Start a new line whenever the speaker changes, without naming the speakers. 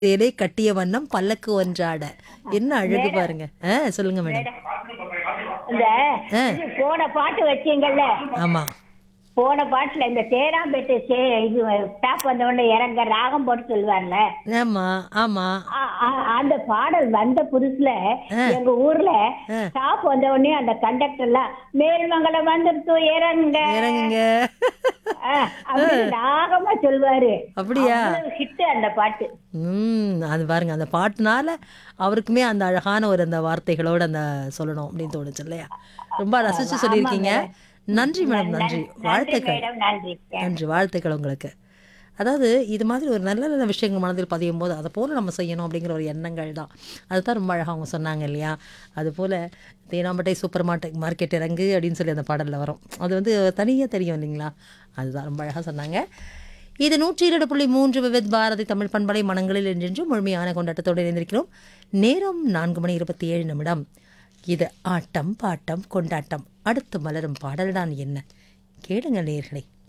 சேலை கட்டிய வண்ணம் பல்லக்கு ஒன்றாட என்ன அழகு பாருங்க ஆ சொல்லுங்க மேடம்
இந்த
ஆ.
இது போன பாட்டு வச்சீங்கல்ல
ஆமா
போன பாட்டுல இந்த தேராம்பேட்டு சே இது டாப் வந்த உடனே இறங்க ராகம் போட்டு சொல்லுவார்ல
ஆமா ஆமா
ஆ- ஆ- அந்த பாடல் வந்த புதுசுல எங்க ஊர்ல
ஆ.
டாப் வந்த உடனே அந்த கண்டக்டர் எல்லாம் மேல்மங்கலம் வந்துருத்து இறங்க
இறங்குங்க
ஆ, அப்படின்னு ராகமா சொல்லுவாரு
அப்படியா?
ஹிட் அந்த பாட்டு
ம் அது பாருங்க அந்த பாட்டுனால அவருக்குமே அந்த அழகான ஒரு அந்த வார்த்தைகளோட அந்த சொல்லணும் அப்படின்னு தோணுச்சு இல்லையா ரொம்ப ரசிச்சு சொல்லியிருக்கீங்க நன்றி மேடம் நன்றி வாழ்த்துக்கள்
மேடம் நன்றி
நன்றி வாழ்த்துக்கள் உங்களுக்கு அதாவது இது மாதிரி ஒரு நல்ல நல்ல விஷயங்கள் மனதில் பதியும் போது அதை போல் நம்ம செய்யணும் அப்படிங்கிற ஒரு எண்ணங்கள் தான் அதுதான் ரொம்ப அழகாக அவங்க சொன்னாங்க இல்லையா அதுபோல் தேனாம்பட்டை சூப்பர் மார்க்கெட் மார்க்கெட் இறங்கு அப்படின்னு சொல்லி அந்த பாடலில் வரும் அது வந்து தனியாக தெரியும் இல்லைங்களா அதுதான் ரொம்ப அழகாக சொன்னாங்க இது நூற்றி இரண்டு புள்ளி மூன்று விவித் பாரதி தமிழ் பண்பலை மனங்களில் என்றென்றும் முழுமையான கொண்டாட்டத்தோடு இணைந்திருக்கிறோம் நேரம் நான்கு மணி இருபத்தி ஏழு நிமிடம் இது ஆட்டம் பாட்டம் கொண்டாட்டம் அடுத்து மலரும் பாடல்தான் என்ன கேளுங்க நேர்களே